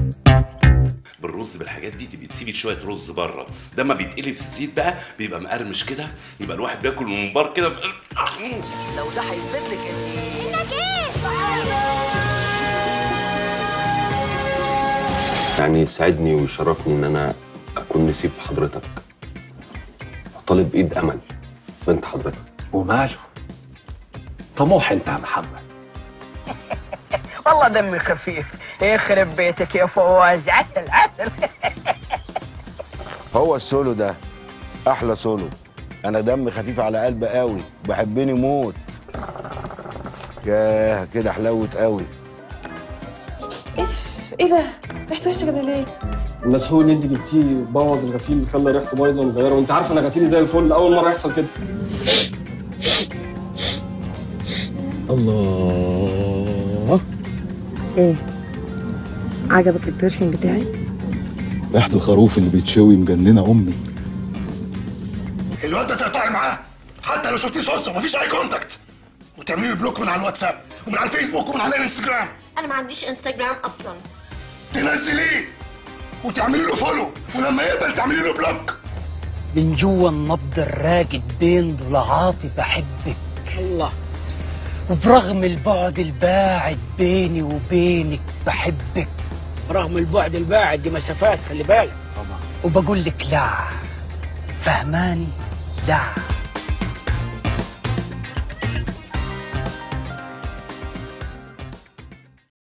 بالرز بالحاجات دي تبقي تسيبي شويه رز بره ده ما بيتقلي في الزيت بقى بيبقى مقرمش كده يبقى الواحد بياكل من بره كده لو ده هيثبت لك اني يعني يسعدني ويشرفني ان انا اكون نسيب حضرتك وطالب ايد امل بنت حضرتك وماله طموح انت يا محمد والله دمي خفيف يخرب بيتك يا فواز عسل عسل هو السولو ده احلى سولو انا دم خفيف على قلب قوي بحبني موت ياه كده حلوت قوي اف ايه ده؟ ريحته وحشه كده ليه؟ المسحوق اللي انت جبتيه بوظ الغسيل خلى ريحته بايظه ومغيره وانت عارف انا غسيلي زي الفل اول مره يحصل كده الله ايه؟ عجبك البرفيوم بتاعي؟ ريحة الخروف اللي بيتشوي مجننة أمي الواد ده تقطعي معاه حتى لو شفتيه صوصه مفيش اي كونتاكت وتعملي له بلوك من على الواتساب ومن على الفيسبوك ومن على الانستجرام انا ما عنديش انستجرام اصلا تنزليه وتعملي له فولو ولما يقبل تعملي له بلوك من جوا النبض الراقد بين ضلعاتي بحبك الله وبرغم البعد الباعد بيني وبينك بحبك رغم البعد الباعد دي مسافات خلي بالك وبقول لك لا فهماني لا